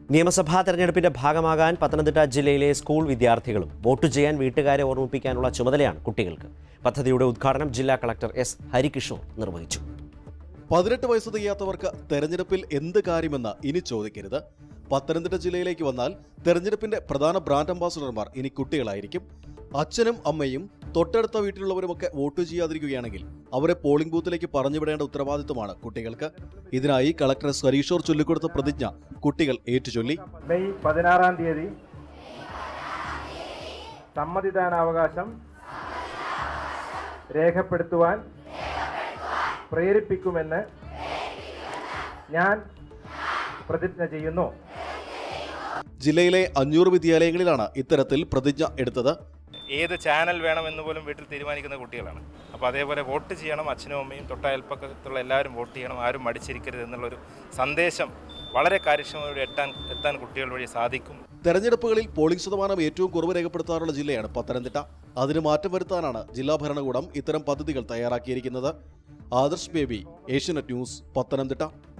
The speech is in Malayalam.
നിയമസഭാ തെരഞ്ഞെടുപ്പിന്റെ ഭാഗമാകാൻ പത്തനംതിട്ട ജില്ലയിലെ സ്കൂൾ വിദ്യാർത്ഥികളും വോട്ട് ചെയ്യാൻ വീട്ടുകാരെ ഓർമ്മിപ്പിക്കാനുള്ള ചുമതലയാണ് കുട്ടികൾക്ക് പദ്ധതിയുടെ ഉദ്ഘാടനം ജില്ലാ കളക്ടർ എസ് ഹരികിഷോർ നിർവഹിച്ചു പതിനെട്ട് വയസ്സ് തികയാത്തവർക്ക് തെരഞ്ഞെടുപ്പിൽ എന്ത് കാര്യമെന്ന് ഇനി ചോദിക്കരുത് പത്തനംതിട്ട ജില്ലയിലേക്ക് വന്നാൽ തെരഞ്ഞെടുപ്പിന്റെ പ്രധാന ബ്രാൻഡ് അംബാസഡർമാർ ഇനി കുട്ടികളായിരിക്കും അച്ഛനും അമ്മയും തൊട്ടടുത്ത വീട്ടിലുള്ളവരുമൊക്കെ വോട്ട് ചെയ്യാതിരിക്കുകയാണെങ്കിൽ അവരെ പോളിംഗ് ബൂത്തിലേക്ക് പറഞ്ഞുവിടേണ്ട ഉത്തരവാദിത്വമാണ് കുട്ടികൾക്ക് ഇതിനായി കളക്ടർ എസ് ഹരീഷോർ ചൊല്ലിക്കൊടുത്ത പ്രതിജ്ഞ കുട്ടികൾ ഏറ്റുചൊല്ലി മെയ് പതിനാറാം തീയതി സമ്മതിദാനാവകാശം രേഖപ്പെടുത്തുവാൻ പ്രേരിപ്പിക്കുമെന്ന് ഞാൻ പ്രതിജ്ഞ ചെയ്യുന്നു ജില്ലയിലെ അഞ്ഞൂറ് വിദ്യാലയങ്ങളിലാണ് ഇത്തരത്തിൽ പ്രതിജ്ഞ എടുത്തത് ഏത് ചാനൽ വേണമെന്ന് പോലും വീട്ടിൽ തീരുമാനിക്കുന്ന കുട്ടികളാണ് അപ്പോൾ അതേപോലെ വോട്ട് ചെയ്യണം അച്ഛനും അമ്മയും തൊട്ടയൽപ്പക്കത്തുള്ള എല്ലാവരും വോട്ട് ചെയ്യണം ആരും മടിച്ചിരിക്കരുത് എന്നുള്ളൊരു സന്ദേശം വളരെ കാര്യക്ഷമതയോടെ എത്താൻ എത്താൻ കുട്ടികൾ വഴി സാധിക്കും തെരഞ്ഞെടുപ്പുകളിൽ പോളിംഗ് ശതമാനം ഏറ്റവും കുറവ് രേഖപ്പെടുത്താറുള്ള ജില്ലയാണ് പത്തനംതിട്ട അതിന് മാറ്റം വരുത്താനാണ് ജില്ലാ ഭരണകൂടം ഇത്തരം പദ്ധതികൾ തയ്യാറാക്കിയിരിക്കുന്നത് ആദർശ് ബേബി ഏഷ്യനെറ്റ് ന്യൂസ് പത്തനംതിട്ട